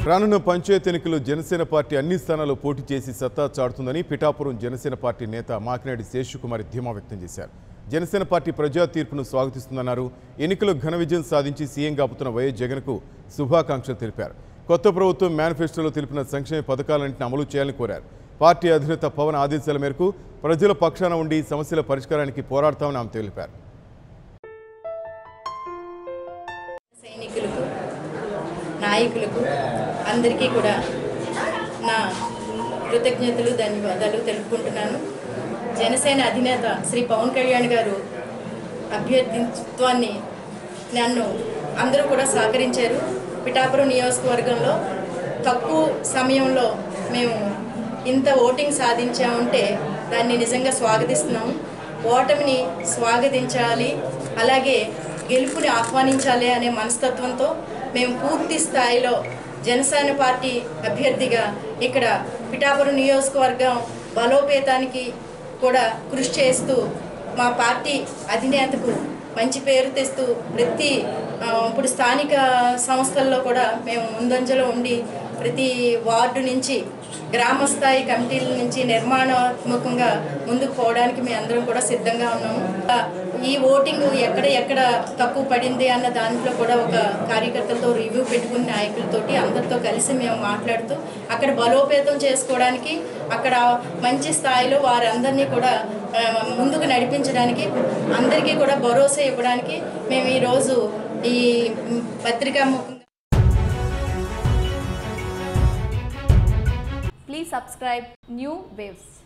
రానున్న పంచాయతీ ఎన్నికల్లో జనసేన పార్టీ అన్ని స్థానాల్లో పోటీ చేసి సత్తా చాటుతుందని పిఠాపురం జనసేన పార్టీ నేత మాకినాడి శేషుకుమారి ధీమా వ్యక్తం చేశారు జనసేన పార్టీ ప్రజా తీర్పును స్వాగతిస్తుందన్నారు ఎన్నికల్లో ఘన విజయం సాధించి సీఎం కాపుతున్న వైఎస్ జగన్కు శుభాకాంక్షలు తెలిపారు కొత్త ప్రభుత్వం మేనిఫెస్టోలో తెలిపిన సంక్షేమ పథకాలన్నింటిని అమలు చేయాలని కోరారు పార్టీ అధినేత పవన్ ఆదేశాల మేరకు ప్రజల పక్షాన ఉండి సమస్యల పరిష్కారానికి పోరాడతామని ఆమె తెలిపారు సైనికులకు నాయకులకు అందరికీ కూడా నా కృతజ్ఞతలు ధన్యవాదాలు తెలుపుకుంటున్నాను జనసేన అధినేత శ్రీ పవన్ కళ్యాణ్ గారు అభ్యర్థిత్వాన్ని నన్ను అందరూ కూడా సహకరించారు పిఠాపురం నియోజకవర్గంలో తక్కువ సమయంలో మేము ఇంత ఓటింగ్ సాధించామంటే దాన్ని నిజంగా స్వాగతిస్తున్నాము ఓటమిని స్వాగతించాలి అలాగే గెలుపుని ఆహ్వానించాలి అనే మనస్తత్వంతో మేము పూర్తి స్థాయిలో జనసేన పార్టీ అభ్యర్థిగా ఇక్కడ పిఠాపురం నియోజకవర్గం బలోపేతానికి కూడా కృషి చేస్తూ మా పార్టీ అధినేతకు మంచి పేరు తెస్తూ ప్రతి ఆ, ఇప్పుడు స్థానిక సంస్థల్లో కూడా మేము ముందంజలో ఉండి ప్రతి వార్డు నుంచి గ్రామ స్థాయి కమిటీల నుంచి నిర్మాణాత్మకంగా ముందుకు పోవడానికి మేము అందరం కూడా సిద్ధంగా ఉన్నాము ఆ, ఈ ఓటింగ్ ఎక్కడ ఎక్కడ తక్కువ పడింది అన్న దాంట్లో కూడా ఒక కార్యకర్తలతో రివ్యూ పెట్టుకుని నాయకులతోటి అందరితో కలిసి మేము మాట్లాడుతూ అక్కడ బలోపేతం చేసుకోవడానికి అక్కడ మంచి స్థాయిలో వారందరినీ కూడా ఆ, ముందుకు నడిపించడానికి అందరికీ కూడా భరోసా ఇవ్వడానికి మేము ఈరోజు ఈ పత్రికా ముఖంగా Please subscribe New Waves.